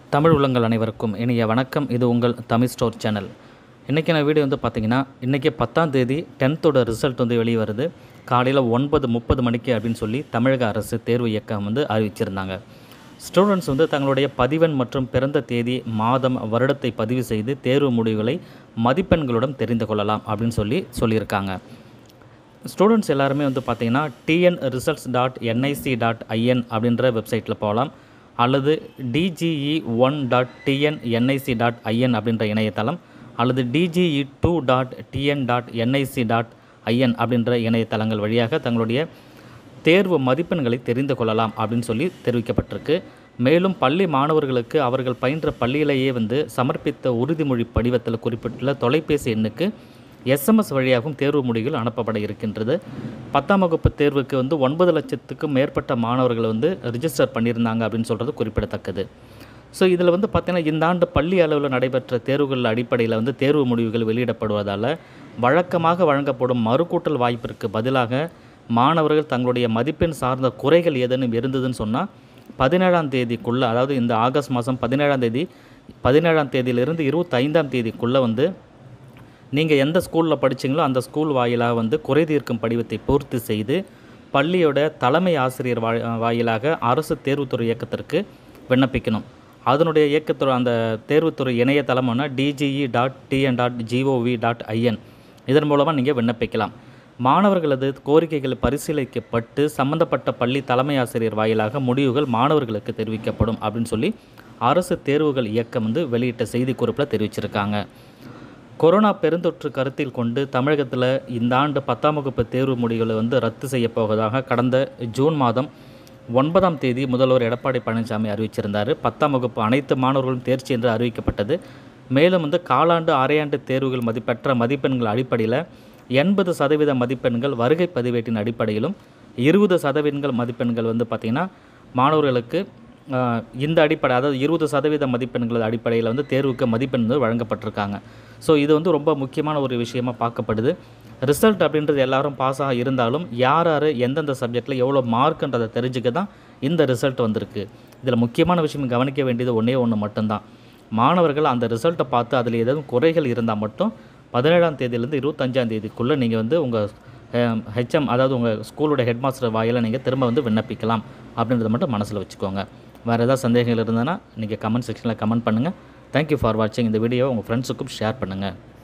தமிழ் உள்ளங்கள் அனைவருக்கும் இனிய வணக்கம் இது உங்கள் தமிழ் ஸ்டோர் சேனல் இன்றைக்கான வீடியோ வந்து பார்த்தீங்கன்னா இன்றைக்கி பத்தாம் தேதி டென்த்தோட ரிசல்ட் வந்து வெளியே வருது காலையில் ஒன்பது முப்பது மணிக்கு அப்படின்னு சொல்லி தமிழக அரசு தேர்வு இயக்கம் வந்து அறிவிச்சிருந்தாங்க ஸ்டூடெண்ட்ஸ் வந்து தங்களுடைய பதிவெண் மற்றும் பிறந்த தேதி மாதம் வருடத்தை பதிவு செய்து தேர்வு முடிவுகளை மதிப்பெண்களுடன் தெரிந்து கொள்ளலாம் அப்படின்னு சொல்லி சொல்லியிருக்காங்க ஸ்டூடெண்ட்ஸ் எல்லாருமே வந்து பார்த்தீங்கன்னா TN results dot NIC dot IN அப்படின்ற வெப்சைட்டில் போகலாம் அல்லது DGE one dot TN NIC dot IN அப்படின்ற இணையதளம் அல்லது DGE two dot TN dot NIC dot IN அப்படின்ற இணையதளங்கள் வழியாக தங்களுடைய தேர்வு மதிப்பெண்களை தெரிந்து கொள்ளலாம் அப்படின்னு சொல்லி தெரிவிக்கப்பட்டிருக்கு மேலும் பள்ளி மாணவர்களுக்கு அவர்கள் பயின்ற பள்ளியிலேயே வந்து சமர்ப்பித்த உறுதிமொழி படிவத்தில் குறிப்பிட்டுள்ள தொலைபேசி எண்ணுக்கு எஸ்எம்எஸ் வழியாகவும் தேர்வு முடிவுகள் அனுப்பப்பட இருக்கின்றது பத்தாம் வகுப்பு தேர்வுக்கு வந்து ஒன்பது லட்சத்துக்கும் மேற்பட்ட மாணவர்கள் வந்து ரிஜிஸ்டர் பண்ணியிருந்தாங்க அப்படின்னு சொல்கிறது குறிப்பிடத்தக்கது ஸோ இதில் வந்து பார்த்திங்கன்னா இந்த ஆண்டு பள்ளி அளவில் நடைபெற்ற தேர்வுகள் அடிப்படையில் வந்து தேர்வு முடிவுகள் வெளியிடப்படுவதால் வழக்கமாக வழங்கப்படும் மறுகூட்டல் வாய்ப்பிற்கு பதிலாக மாணவர்கள் தங்களுடைய மதிப்பெண் சார்ந்த குறைகள் ஏதேனும் இருந்ததுன்னு சொன்னால் பதினேழாம் தேதிக்குள்ளே அதாவது இந்த ஆகஸ்ட் மாதம் பதினேழாம் தேதி பதினேழாம் தேதியிலிருந்து இருபத்தைந்தாம் தேதிக்குள்ளே வந்து நீங்கள் எந்த ஸ்கூலில் படிச்சீங்களோ அந்த ஸ்கூல் வாயிலாக வந்து குறை தீர்க்கும் படிவத்தை பூர்த்தி செய்து பள்ளியோட தலைமை ஆசிரியர் வாய் வாயிலாக அரசு தேர்வுத்துறை இயக்கத்திற்கு விண்ணப்பிக்கணும் அதனுடைய இயக்கத்துறை அந்த தேர்வுத்துறை இணையதளமான DGE dot TN dot GOV dot IN இதன் மூலமாக நீங்கள் விண்ணப்பிக்கலாம் மாணவர்களது கோரிக்கைகள் பரிசீலிக்கப்பட்டு சம்பந்தப்பட்ட பள்ளி தலைமை ஆசிரியர் வாயிலாக முடிவுகள் மாணவர்களுக்கு தெரிவிக்கப்படும் அப்படின்னு சொல்லி அரசு தேர்வுகள் இயக்கம் வந்து வெளியிட்ட செய்திக்குறிப்பில் தெரிவிச்சிருக்காங்க கொரோனா பெருந்தொற்று கருத்தில் கொண்டு தமிழகத்தில் இந்த ஆண்டு பத்தாம் வகுப்பு தேர்வு முடிவுகளை வந்து ரத்து செய்யப் போவதாக கடந்த ஜூன் மாதம் ஒன்பதாம் தேதி முதல்வர் எடப்பாடி பழனிசாமி அறிவிச்சிருந்தார் பத்தாம் வகுப்பு அனைத்து மாணவர்களும் தேர்ச்சி என்று அறிவிக்கப்பட்டது மேலும் வந்து காலாண்டு அரையாண்டு தேர்வுகள் மதிப்பெற்ற மதிப்பெண்கள் அடிப்படையில் எண்பது சதவீத மதிப்பெண்கள் வருகை பதிவேட்டின் அடிப்படையிலும் இருபது சதவீதங்கள் மதிப்பெண்கள் வந்து பார்த்திங்கன்னா மாணவர்களுக்கு ஆஹ், இந்த அடிப்படை அதாவது இருபது சதவீத மதிப்பெண்கள் அடிப்படையில் வந்து தேர்வுக்கு மதிப்பெண் வந்து வழங்கப்பட்டிருக்காங்க ஸோ இது வந்து ரொம்ப முக்கியமான ஒரு விஷயமா பார்க்கப்படுது ரிசல்ட் அப்படின்றது எல்லாரும் பாஸ் ஆக இருந்தாலும் யார் யார் எந்தெந்த சப்ஜெக்டில் எவ்வளோ மார்க்குன்றதை தெரிஞ்சுக்க தான் இந்த ரிசல்ட் வந்திருக்கு இதில் முக்கியமான விஷயம் கவனிக்க வேண்டியது ஒன்றே ஒன்று மட்டும்தான் மாணவர்கள் அந்த ரிசல்ட்டை பார்த்து அதில் ஏதாவது குறைகள் இருந்தால் மட்டும் பதினேழாம் தேதியிலேருந்து இருபத்தஞ்சாம் தேதிக்குள்ளே நீங்கள் வந்து உங்கள் ஹெச்எம் அதாவது உங்கள் ஸ்கூலோட ஹெட் மாஸ்டர் வாயில நீங்கள் திரும்ப வந்து விண்ணப்பிக்கலாம் அப்படின்றத மட்டும் மனசில் வச்சுக்கோங்க வேறு ஏதாவது சந்தேகங்கள் இருந்ததுன்னா நீங்கள் கமெண்ட் செக்ஷனில் கமெண்ட் பண்ணுங்கள் தேங்க்யூ ஃபார் வாட்சிங் இந்த வீடியோ உங்கள் ஃப்ரெண்ட்ஸுக்கும் ஷேர் பண்ணுங்கள்